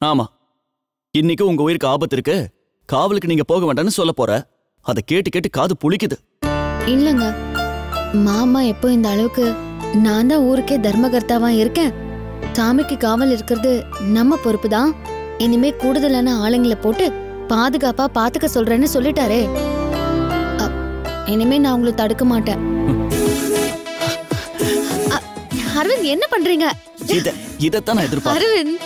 ஆமா இன்னைக்கு உங்க உயிருக்கு ஆபத்து இருக்கு காவலுக்கு நீங்க போக வேண்டாம்னு சொல்ல போற அதை கேட்டு கேட்டு காது புளிக்குது இல்லங்க மாமா எப்போ இந்த அளவுக்கு நான் தான் ஊருக்கே தர்மகர்த்தாவா இருக்கேன் சாமிக்கு காவல் இருக்கிறது நம்ம பொறுப்பு தான் இனிமே கூடுதலான ஆளுங்களை போட்டு பாதுகாப்பா பாத்துக்க சொல்றேன்னு சொல்லிட்டாரே அ, இனிமே நான் உங்களை தடுக்க மாட்டேன் அ, அரவிந்த் என்ன பண்றீங்க இத இதத்தான் நான் எதிர்பார்த்தேன் அரவிந்த்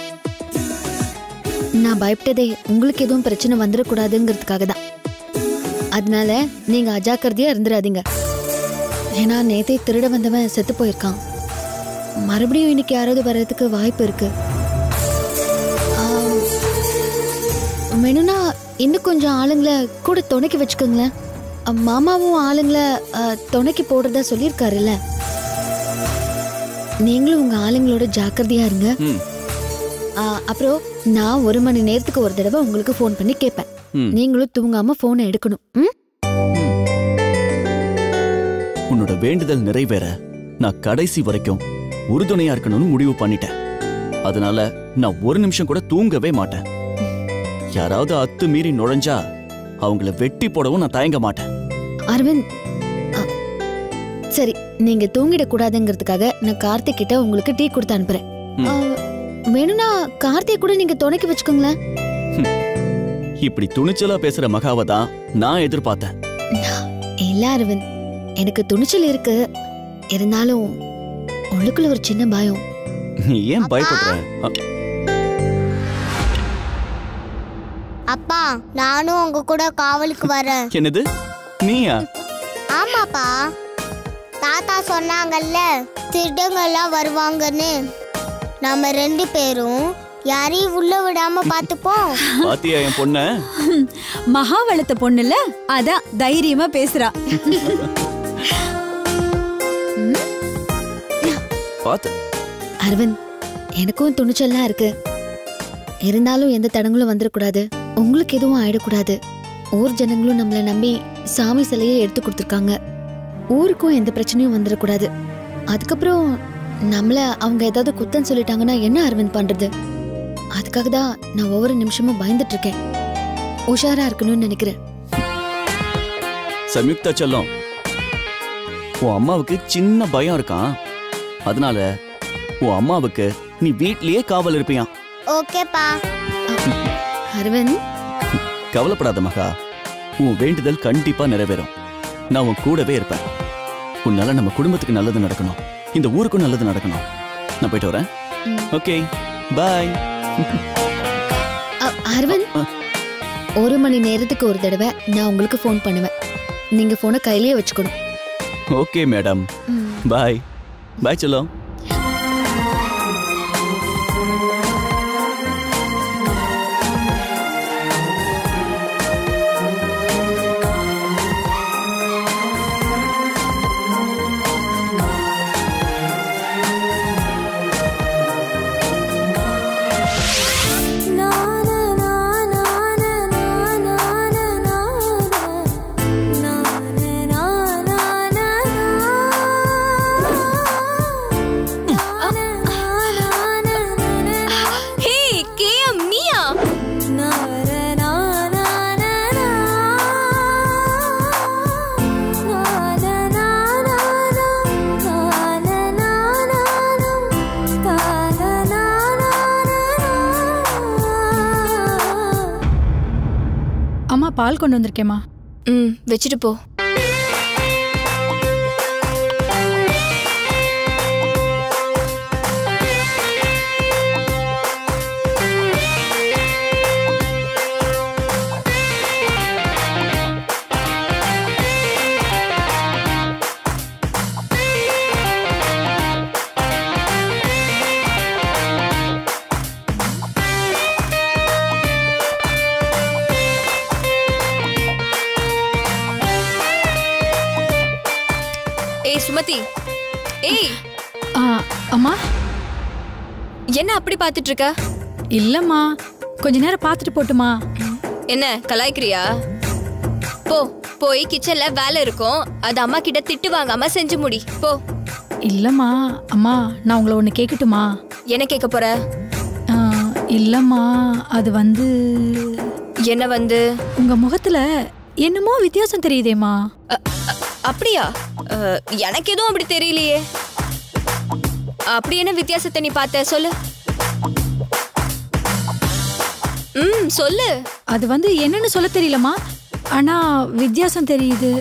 நான் பயப்பட்டதே உங்களுக்கு எதுவும் பிரச்சனை வந்துடக்கூடாதுங்கிறதுக்காக தான் அதனால நீங்க அஜாக்கிரதையா இருந்துடாதீங்க ஏன்னா நேத்தே திருட வந்தவன் செத்து போயிருக்கான் மறுபடியும் இன்னைக்கு யாராவது வர்றதுக்கு வாய்ப்பு இருக்கு ஆம், வேணும்னா இன்னும் கொஞ்சம் ஆளுங்களை கூட துணைக்கி வச்சுக்கோங்களேன் அ, மாமாவும் ஆளுங்களை அ, துணைக்கி போடுறதா சொல்லியிருக்காருல்ல நீங்களும் உங்க ஆளுங்களோட ஜாக்கிரதையா இருங்க ம் ஆ, அப்புறம் நான் ஒரு மணி நேரத்துக்கு ஒரு தடவை உங்களுக்கு ஃபோன் பண்ணி கேட்பேன் ம் நீங்களும் தூங்காம போனை எடுக்கணும் ம்? உன்னோட வேண்டுதல் நிறைவேற நான் கடைசி வரைக்கும் உறுதுணையா இருக்கணும்னு முடிவு பண்ணிட்டேன் அதனால நான் ஒரு நிமிஷம் கூட தூங்கவே மாட்டேன் யாராவது அத்து மீறி நுழைஞ்சா அவங்கள வெட்டி போடவும் நான் தயங்க மாட்டேன் அரவிந்த் ஆ, சரி நீங்க தூங்கிடக் கூடாதுங்கிறதுக்காக நான் கார்த்திக் கிட்ட உங்களுக்கு டீ கொடுத்து அனுப்புறேன் ம். ஆ, வேணும்னா கார்த்திக் கூட நீங்க துணைக்கி வச்சுக்கோங்களேன் இப்படி துணிச்சலா பேசுற மகாவை தான் நான் எதிர்பார்த்தேன் இல்ல அரவிந்த் எனக்கு துணிச்சல் இருக்கு இருந்தாலும் உள்ளுக்குள்ள ஒரு சின்ன பயம் நீ ஏன் பயப்படுற அ, அப்பா நானும் உங்க கூட காவலுக்கு வரேன் என்னது நீயா ஆமாப்பா தாத்தா சொன்னாங்கல்ல திருடங்கெல்லாம் வருவாங்கன்னு நம்ம ரெண்டு பேரும் யாரையும் உள்ள விடாம பார்த்துப்போம் பாத்தியா என் பொண்ண மகா வளர்த்த பொண்ணுல அதான் தைரியமா பேசுறா பாத்து அரவிந்த் எனக்கும் துணிச்சல்லாம் இருக்கு இருந்தாலும் எந்த தடங்களும் வந்துடக்கூடாது உங்களுக்கு எதுவும் ஆயிடக்கூடாது ஊர் ஜனங்களும் நம்மளை நம்பி சாமி சிலையை எடுத்து கொடுத்துருக்காங்க ஊருக்கும் எந்த பிரச்சனையும் வந்துடக்கூடாது அதுக்கப்புறம் நம்மள அவங்க ஏதாவது குத்தம் சொல்லிட்டாங்கன்னா என்ன அரவிந்த் பண்றது அதுக்காக தான் நான் ஒவ்வொரு நிமிஷமும் பயந்துட்டு இருக்கேன் உஷாரா இருக்கணும்னு நினைக்கிறேன் சம்யுக்தா செல்லம் உன் அம்மாவுக்கு சின்ன பயம் இருக்கான் அதனால உன் அம்மாவுக்கு நீ வீட்லயே காவல் இருப்பியான் ஓகேப்பா அரவிந்த் கவலைப்படாத மகா உன் வேண்டுதல் கண்டிப்பா நிறைவேறும் நான் உன் கூடவே இருப்பேன் உன்னால நம்ம குடும்பத்துக்கு நல்லது நடக்கணும் இந்த ஊருக்கும் நல்லது நடக்கணும் நான் போயிட்டு வரேன் ம். ஓகே பாய் அ- அரவிந்த் அ. ஒரு மணி நேரத்துக்கு ஒரு தடவை நான் உங்களுக்கு ஃபோன் பண்ணுவேன் நீங்க போனை கையிலேயே வச்சுக்கணும் ஓகே மேடம் பாய் பாய் செல்லம் ஹே கேஎம் நீயா அம்மா பால் கொண்டு வந்திருக்கேம்மா ம் வச்சுட்டு போ ஏய் சுமதி ஏய் ஆ, அம்மா என்ன அப்படி பார்த்துட்டு இருக்க இல்லம்மா கொஞ்ச நேரம் பார்த்துட்டு போட்டுமா என்ன கலாய்க்கிறியா போ போய் கிச்சன்ல வேலை இருக்கும் அது அம்மா கிட்ட திட்டு வாங்காம செஞ்சு முடி போ இல்லம்மா அம்மா நான் உங்களை ஒன்று கேட்கட்டுமா என்ன கேட்க போற ஆ, இல்லம்மா அது வந்து என்ன வந்து உங்க முகத்துல என்னமோ வித்தியாசம் தெரியுதேம்மா அ- அ- அப்படியா அ, எனக்கு எதுவும் அப்படி தெரியலையே அப்படி என்ன வித்தியாசத்தை நீ பார்த்த சொல்லு ம் சொல்லு அது வந்து என்னன்னு சொல்ல தெரியலம்மா ஆனா வித்தியாசம் தெரியுது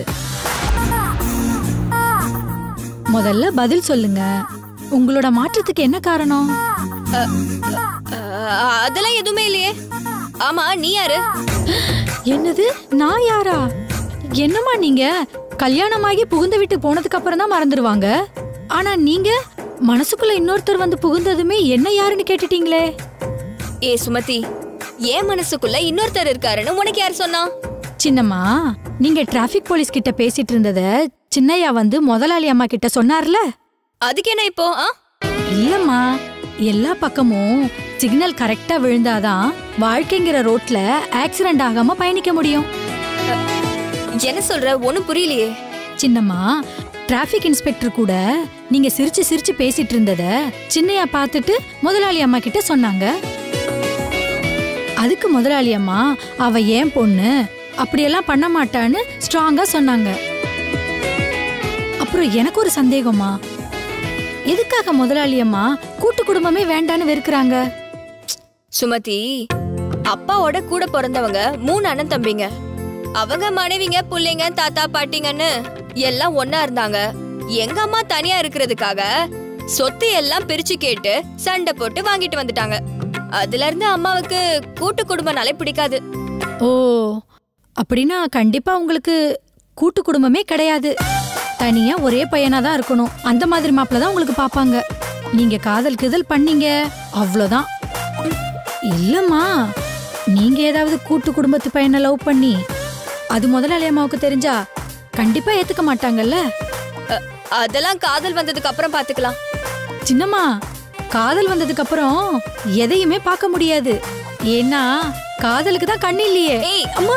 முதல்ல பதில் சொல்லுங்க உங்களோட மாற்றத்துக்கு என்ன காரணம் அ, அதெல்லாம் எதுவுமே இல்லையே ஆமா நீ யாரு என்னது நான் யாரா என்னம்மா நீங்க கல்யாணமாகி புகுந்த வீட்டு போனதுக்கு அப்புறம் தான் மறந்துடுவாங்க ஆனா நீங்க மனசுக்குள்ள இன்னொருத்தர் வந்து புகுந்ததுமே என்ன யாருன்னு கேட்டுட்டீங்களே ஏ சுமதி என் மனசுக்குள்ள இன்னொருத்தர் இருக்காருன்னு உனக்கு யார் சொன்னா சின்னம்மா நீங்க டிராஃபிக் போலீஸ் கிட்ட பேசிட்டு இருந்தத சின்னையா வந்து முதலாளி அம்மா கிட்ட சொன்னார்ல அதுக்கு என்ன இப்போ ஆ இல்லம்மா எல்லா பக்கமும் சிக்னல் கரெக்டா விழுந்தாதான் வாழ்க்கைங்கிற ரோட்ல ஆக்சிடென்ட் ஆகாம பயணிக்க முடியும் என்ன சொல்ற ஒண்ணும் புரியலையே சின்னம்மா டிராஃபிக் இன்ஸ்பெக்டர் கூட நீங்க சிரிச்சு சிரிச்சு பேசிட்டு இருந்தத சின்னையா பார்த்துட்டு முதலாளி அம்மா கிட்ட சொன்னாங்க அதுக்கு முதலாளி அம்மா அவ ஏன் பொண்ணு அப்படியெல்லாம் பண்ண மாட்டான்னு ஸ்ட்ராங்கா சொன்னாங்க அப்புறம் எனக்கு ஒரு சந்தேகமா எதுக்காக முதலாளி அம்மா கூட்டு குடும்பமே வேண்டான்னு வெறுக்கிறாங்க சுமதி அப்பாவோட கூட பிறந்தவங்க மூணு அண்ணன் தம்பிங்க அவங்க மனைவிங்க புள்ளைங்க தாத்தா பாட்டிங்கன்னு எல்லாம் ஒண்ணா இருந்தாங்க எங்க அம்மா தனியா இருக்கிறதுக்காக சொத்து எல்லாம் பிரிச்சு கேட்டு சண்டை போட்டு வாங்கிட்டு வந்துட்டாங்க அதுல இருந்து அம்மாவுக்கு கூட்டு குடும்பம்னாலே பிடிக்காது ஓ அப்படின்னா கண்டிப்பா உங்களுக்கு கூட்டு குடும்பமே கிடையாது தனியா ஒரே பையனா தான் இருக்கணும் அந்த மாதிரி மாப்பிள்ள தான் உங்களுக்கு பாப்பாங்க நீங்க காதல் கிதல் பண்ணீங்க அவ்வளோதான் இல்லம்மா நீங்க ஏதாவது கூட்டு குடும்பத்து பையனை லவ் பண்ணி அது முதலாளி அம்மாவுக்கு தெரிஞ்சா கண்டிப்பா ஏத்துக்க மாட்டாங்கல்ல அ- அதெல்லாம் காதல் வந்ததுக்கு அப்புறம் பாத்துக்கலாம் சின்னம்மா காதல் வந்ததுக்கு அப்புறம் எதையுமே பார்க்க முடியாது ஏன்னா காதலுக்கு தான் கண்ணு இல்லையே ஏய் அம்மா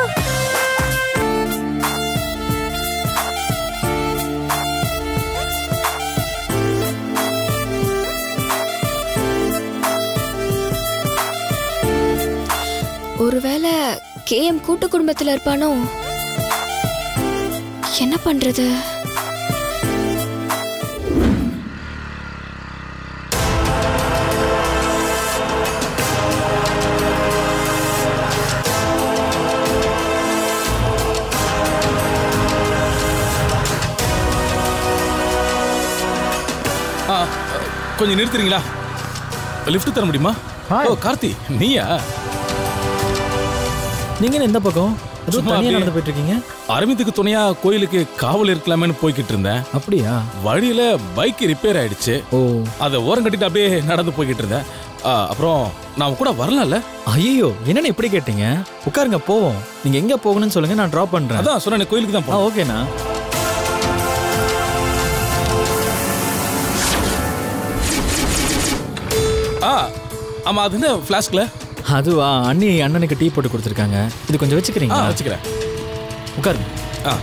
ஒருவேளை கேஎம் கூட்டு குடும்பத்துல இருப்பானோ என்ன பண்றது ஆ கொஞ்சம் நிறுத்துறீங்களா லிஃப்ட் தர முடியுமா ஹாய். ஓ கார்த்தி நீயா நீங்க என்ன இந்த பக்கம் ஏதோ சும்மா தனியா அப்படியே. நடந்து போயிட்டு இருக்கீங்க அரவிந்துக்கு துணையா கோயிலுக்கு காவல் இருக்கலாமேன்னு போய்கிட்டு இருந்தேன் அப்படியா வழியில பைக் ரிப்பேர் ஆயிடுச்சு ஓ அதை ஓரம் கட்டிட்டு அப்படியே நடந்து போய்கிட்டு இருந்தேன் ஆ, அப்புறம் நான் உன் கூட வரலாம்ல ஐயோ என்னன்னு இப்படி கேட்டீங்க உட்காருங்க போவோம் நீங்க எங்க போகணும்னு சொல்லுங்க நான் டிராப் பண்றேன் அதான் சொன்னேன் கோயிலுக்கு தான் ஆ போ ஓகேண்ணா ஆ ஆமா அது என்ன ஃபிளாஸ்க்ல அதுவா அண்ணி அண்ணனுக்கு டீ போட்டு கொடுத்துருக்காங்க இது கொஞ்சம் ஆ வச்சுக்கிறீங்களா வச்சுக்கிறேன் உட்காருங்க ஆ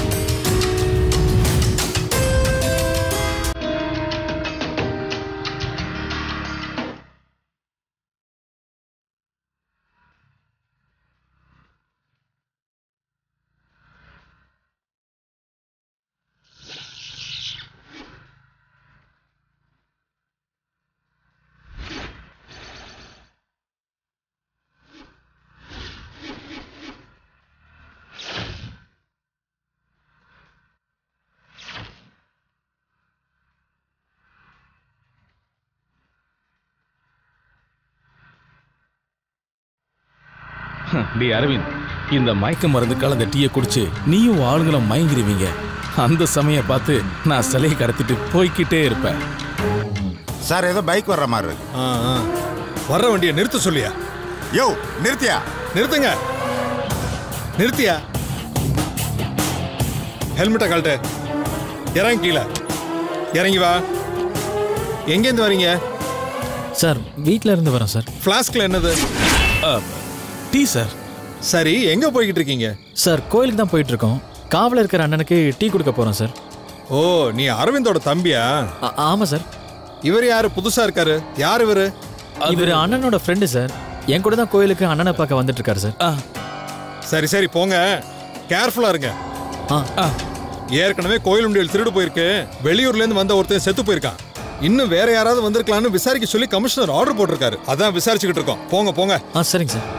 டேய் அரவிந்த் இந்த மயக்க மருந்து கலந்த டீயை குடிச்சு நீயும் ஆளுங்களும் மயங்கிருவீங்க அந்த சமயம் பார்த்து நான் சிலையை கடத்திட்டு போய்க்கிட்டே இருப்பேன் சார் ஏதோ பைக் வர்ற மாதிரி இருக்கு ஆ, ஆ. வர்ற வண்டியை நிறுத்த சொல்லியா யோ நிறுத்தியா நிறுத்துங்க நிறுத்தியா ஹெல்மெட்டை கழட்டு இறங்கி கீழே இறங்கி வா எங்கேருந்து வரீங்க சார் வீட்ல இருந்து வரோம் சார் ஃப்ளாஸ்கில் என்னது ஆ, டீ சார் சரி எங்கே போய்கிட்டு இருக்கீங்க சார் கோயிலுக்கு தான் போயிட்டு இருக்கோம் காவல இருக்கிற அண்ணனுக்கு டீ கொடுக்க போறோம் சார் ஓ நீ அரவிந்தோட தம்பியா ஆ- ஆமா சார் இவர் யாரு புதுசா இருக்காரு யார் இவரு அது- இவர் அண்ணனோட ஃப்ரெண்டு சார் என் கூட தான் கோயிலுக்கு அண்ணனை பார்க்க வந்துட்டு இருக்காரு சார் ஆ, சரி சரி போங்க கேர்ஃபுல்லா இருங்க ஆ ஆ, ஏற்கனவே கோயில் உண்டியல் திருடு போயிருக்கு வெளியூர்ல இருந்து வந்த ஒருத்தன் செத்து போயிருக்கான் இன்னும் வேற யாராவது வந்திருக்கலாம்னு விசாரிக்க சொல்லி கமிஷனர் ஆர்டர் போட்டிருக்காரு அதான் விசாரிச்சுக்கிட்டு இருக்கோம் போங்க போங்க ஆ சரிங்க சார்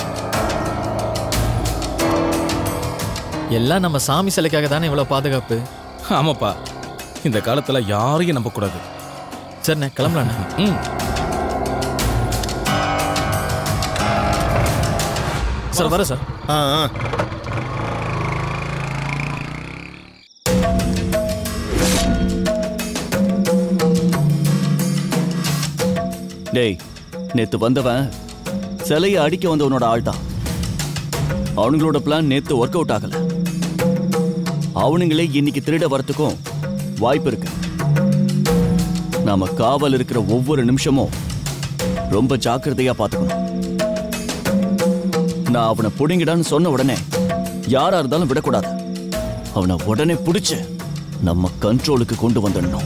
எல்லாம் நம்ம சாமி சிலைக்காக தானே இவ்வளோ பாதுகாப்பு ஆமாப்பா இந்த காலத்துல யாரையும் நம்பக்கூடாது சரிண்ணே கிளம்பலாண்ணே ம் சார் வர சார் ஆ ஆ. டேய் நேத்து வந்தவன் சிலையை அடிக்க வந்தவனோட ஆள் தான் அவனுங்களோட பிளான் நேத்து ஒர்க் அவுட் ஆகல அவனுங்களே இன்னைக்கு திருட வரத்துக்கும் வாய்ப்பு இருக்கு நாம காவல் இருக்கிற ஒவ்வொரு நிமிஷமும் ரொம்ப ஜாக்கிரதையா பார்த்துக்கணும் நான் அவனை புடிங்கிடான்னு சொன்ன உடனே யாரா இருந்தாலும் விடக்கூடாது அவனை உடனே பிடிச்சு நம்ம கண்ட்ரோலுக்கு கொண்டு வந்துடணும்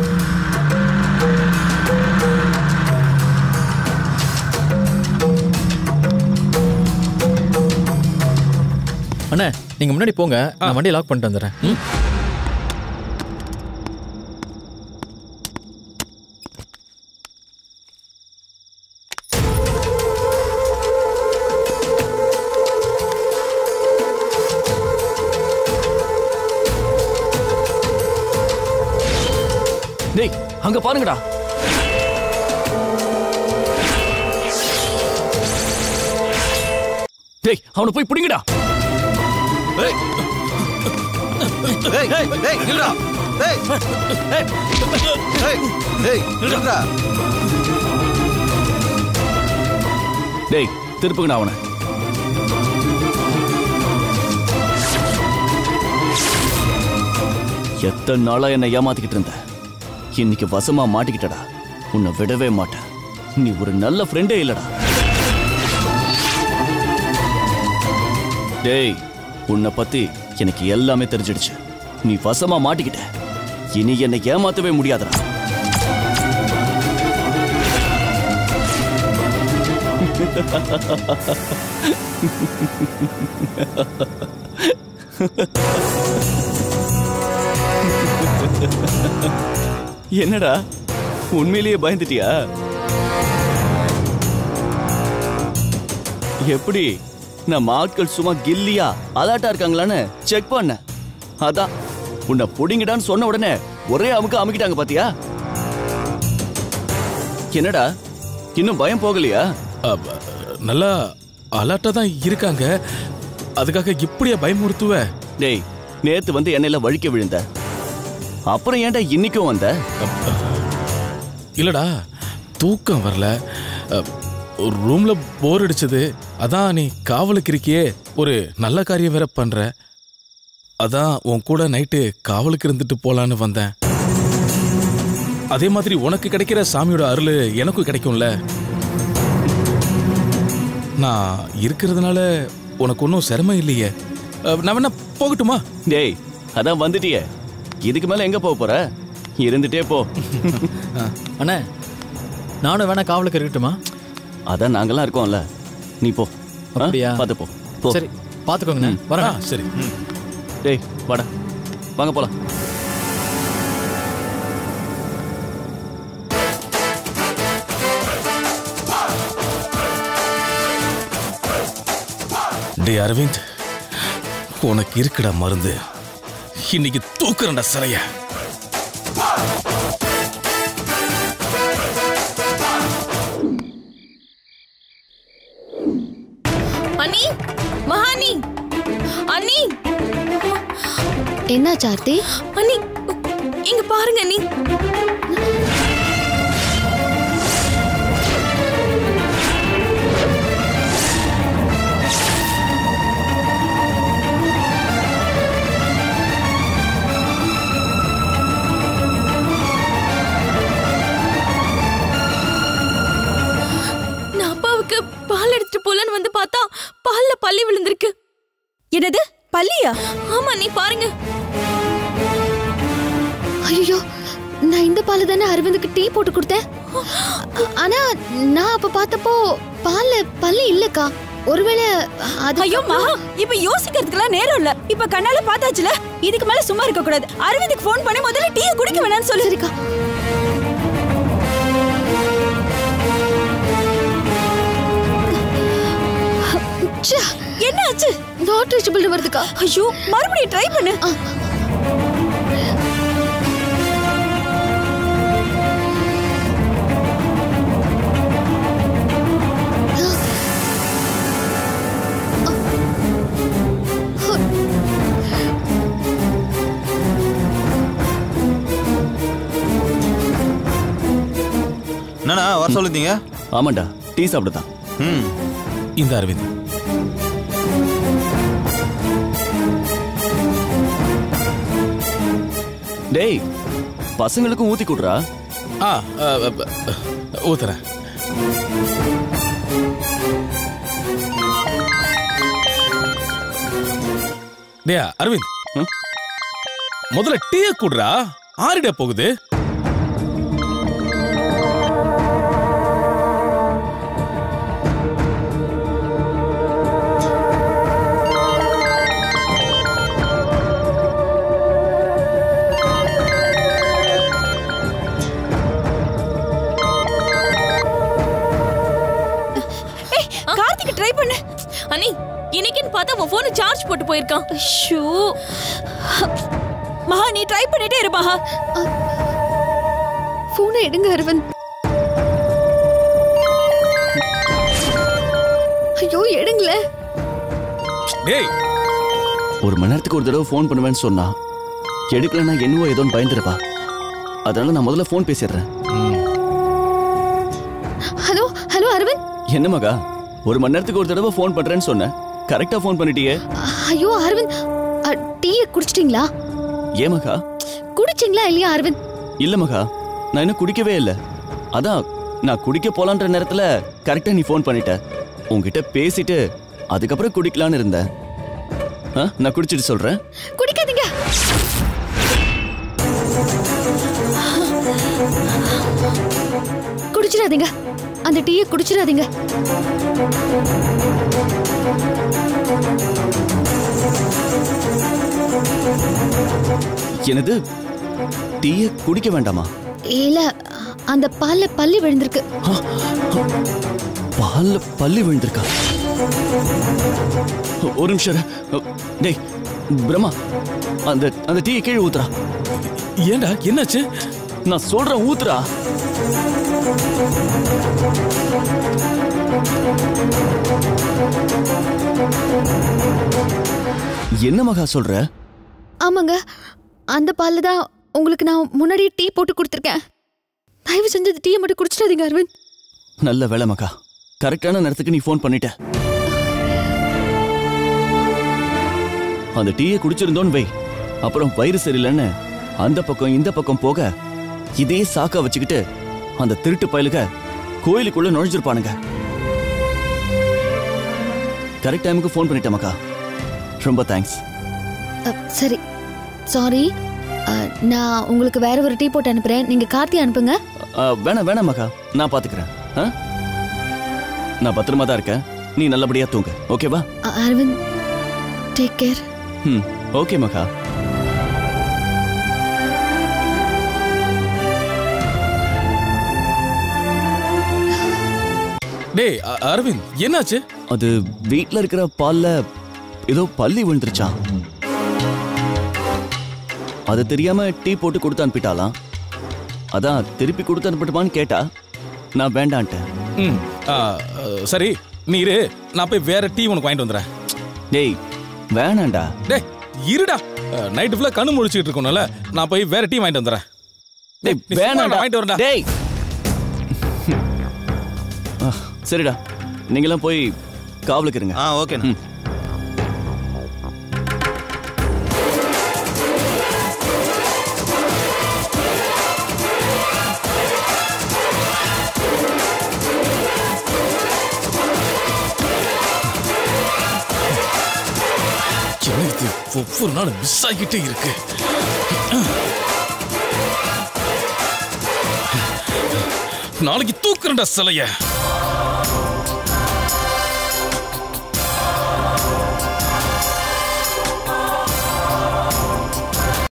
அண்ணே நீங்க முன்னாடி போங்க நான் வண்டியை லாக் பண்ணிட்டு வந்துடுறேன் ம்? டேய் அங்க பாருங்கடா டேய் அவனை போய் பிடிங்கடா டேய் திருப்புங்கடா அவனை எத்தனை நாளா என்னை ஏமாத்திக்கிட்டு இருந்த இன்னைக்கு வசமா மாட்டிக்கிட்டடா உன்னை விடவே மாட்டேன் நீ ஒரு நல்ல ஃப்ரெண்டே இல்லடா டேய் உன்னை பத்தி எனக்கு எல்லாமே தெரிஞ்சிடுச்சு நீ வசமா மாட்டிக்கிட்ட இனி என்னை ஏமாத்தவே முடியாதுடா என்னடா உண்மையிலேயே பயந்துட்டியா எப்படி நம்ம ஆட்கள் சும்மா கில்லியா அலாட்டா இருக்காங்களான்னு செக் பண்ண அதான் உன்னை புடிங்கடான்னு சொன்ன உடனே ஒரே அமுக்க அமுக்கிட்டாங்க பாத்தியா என்னடா இன்னும் பயம் போகலையா அப்ப, நல்லா அலர்ட்டா தான் இருக்காங்க அதுக்காக இப்படியா பயமுறுத்துவ டேய் நேத்து வந்து எண்ணெயில வழிக்க விழுந்த அப்புறம் ஏன்டா இன்னைக்கும் வந்த இல்லடா தூக்கம் வரல ரூம்ல போர் அடிச்சது அதான் நீ காவலுக்கு இருக்கியே ஒரு நல்ல காரியம் வேற பண்ற அதான் உன் கூட நைட்டு காவலுக்கு இருந்துட்டு போலான்னு வந்தேன் அதே மாதிரி உனக்கு கிடைக்கிற சாமியோட அருள் எனக்கும் கிடைக்கும்ல நான் இருக்கிறதுனால உனக்கு ஒன்றும் சிரமம் இல்லையே அஹ், நான் வேணா போகட்டுமா டேய் அதான் வந்துட்டியே இதுக்கு மேல எங்க போக போற இருந்துட்டே போ அண்ணே நானும் வேணா காவலுக்கு இருக்கட்டுமா அதான் நாங்கெல்லாம் இருக்கோம்ல நீ போ ஆ? அப்படியா? பார்த்து போ போ சரி பாத்துக்கோங்கண்ணே வரேன் ஆ, சரி ம். டேய் வாடா வாங்க போலாம் டேய் அரவிந்த் உனக்கு இருக்குடா மருந்து இன்னைக்கு தூக்குறேன்டா சிலைய அண்ணி மகானி அண்ணி என்ன சார்த்தி அண்ணி இங்க பாருங்க அண்ணி நான் அப்பாவுக்கு பால் எடுத்துட்டு போலன்னு வந்து பார்த்தா பால்ல பள்ளி விழுந்திருக்கு என்னது பள்ளியா ஆமா நீ பாருங்க ஐயோ நான் இந்த பால் தானே அரவிந்துக்கு டீ போட்டு கொடுத்தேன் ஆனா நான் அப்ப பார்த்தப்போ பால்ல பல்லு இல்லக்கா ஒருவேளை அது ஐயோ மகா இப்ப யோசிக்கிறதுக்குலாம் நேரம் இல்ல இப்ப கண்ணால பார்த்தாச்சுல இதுக்கு மேல சும்மா இருக்க கூடாது அரவிந்துக்கு ஃபோன் பண்ணி முதல்ல டீ குடிக்க வேணாம்னு சொல்லு சரிக்கா ச்சே, என்ன ஆச்சு நாட் ரீச்சபிள் வருதுக்கா ஐயோ மறுபடியும் ட்ரை பண்ணு என்னண்ணா வர சொல்லுதீங்க ஆமாண்டா டீ சாப்பிடுதான் ம் இந்த அரவிந்த் டேய் பசங்களுக்கும் ஊத்தி கொடுறா ஆ அ, அ, அ, ஊத்துறேன் டேய் அரவிந்த் ம்? முதல்ல டீய குடுறா ஆறிட போகுது ஏய் கார்த்திக் ட்ரை பண்ணு அனி இன்னைக்குன்னு பார்த்தா உன் போன் சார்ஜ் போட்டு போயிருக்கான் ஷூ மகா நீ ட்ரை பண்ணிட்டே இரு மகா போனை எடுங்க அரவிந்த் ஐயோ எடுங்களேன் டேய் ஒரு மணி நேரத்துக்கு ஒரு தடவை ஃபோன் பண்ணுவேன்னு சொன்னா எடுக்கலன்னா என்னவோ ஏதோன்னு பயந்துருப்பா அதனால நான் முதல்ல ஃபோன் பேசிடுறேன் ஹலோ ஹலோ அரவிந்த் என்ன மகா ஒரு மணி நேரத்துக்கு ஒரு தடவை ஃபோன் பண்றேன்னு சொன்னேன் கரெக்டா ஃபோன் பண்ணிட்டியே ஐயோ அரவிந்த் அ, டீயை குடிச்சிட்டீங்களா ஏன் மகா குடிச்சிங்களா இல்லையா அரவிந்த் இல்ல மகா நான் இன்னும் குடிக்கவே இல்ல அதான் நான் குடிக்க போலான்ற நேரத்துல கரெக்டா நீ ஃபோன் பண்ணிட்ட உன்கிட்ட பேசிட்டு அதுக்கப்புறம் குடிக்கலான்னு இருந்தேன் ஆ, நான் குடிச்சிட்டு சொல்றேன் குடிக்காதீங்க குடிச்சிடாதீங்க அந்த டீயை குடிச்சிடாதீங்க எனது டீயை குடிக்க வேண்டாமா இல்ல அந்த பால்ல பல்லி விழுந்திருக்கு பால்ல பல்லி விழுந்திருக்கா ஒரு நிமிஷம் இரு. டேய் பிரம்மா அந்த அந்த டீயை கீழே ஊத்துறா ஏன்டா என்னாச்சு நான் சொல்றேன் ஊத்துறா என்ன மகா சொல்ற ஆமாங்க அந்த பால்ல தான் உங்களுக்கு நான் முன்னாடியே டீ போட்டு கொடுத்துருக்கேன் தயவு செஞ்சு அந்த டீயை மட்டும் குடிச்சிடாதீங்க அரவிந்த் நல்ல வேலை மகா கரெக்டான நேரத்துக்கு நீ ஃபோன் பண்ணிட்ட அந்த டீயை குடிச்சிருந்தோன்னு வை அப்புறம் வயிறு சரியில்லைன்னு அந்த பக்கம் இந்த பக்கம் போக இதே சாக்கா வச்சுக்கிட்டு அந்த திருட்டு பயலுக கோயிலுக்குள்ள நுழைஞ்சிருப்பானுங்க கரெக்ட் டைமுக்கு ஃபோன் பண்ணிட்டேன் மக்கா ரொம்ப தேங்க்ஸ் அ, சரி சாரி நான் உங்களுக்கு வேற ஒரு டீ போட்டு அனுப்புறேன் நீங்க கார்த்தி அனுப்புங்க வேணாம் வேணாம் மக்கா நான் பாத்துக்கிறேன் ஆ? நான் பத்திரமா தான் இருக்கேன் நீ நல்லபடியா தூங்கு ஓகேவா அ, அரவிந்த் டேக் கேர் ம் ஓகே மக்கா டேய் அ- அரவிந்த் என்னாச்சு அது வீட்ல இருக்கிற பால்ல ஏதோ பள்ளி விழுந்துருச்சான் அது தெரியாம டீ போட்டு கொடுத்து அனுப்பிட்டாலாம் அதான் திருப்பி கொடுத்து அனுப்பட்டுமான்னு கேட்டா நான் வேண்டான்ட்டேன் ம் ஆ, அ, சரி நீ இரு நான் போய் வேற டீ உனக்கு வாங்கிட்டு வந்துடுறேன் டேய் வேணாண்டா டேய் இருடா நைட்டு ஃபுல்லாக கண்ணு முழிச்சிட்டு இருக்கணும்ல நான் போய் வேற டீ வாங்கிட்டு வந்துடுறேன் டேய் நீ சும்மா வேணாண்டா வாங்கிட்டு வரேன்டா. டேய் ஆ, சரிடா நீங்களாம் போய் காவலுக்கு இருங்க ஆ ஓகேண்ணா ம். என்ன இது ஒவ்வொரு நாளும் மிஸ் ஆகிட்டே இருக்கு நாளைக்கு தூக்குறேன்டா சிலைய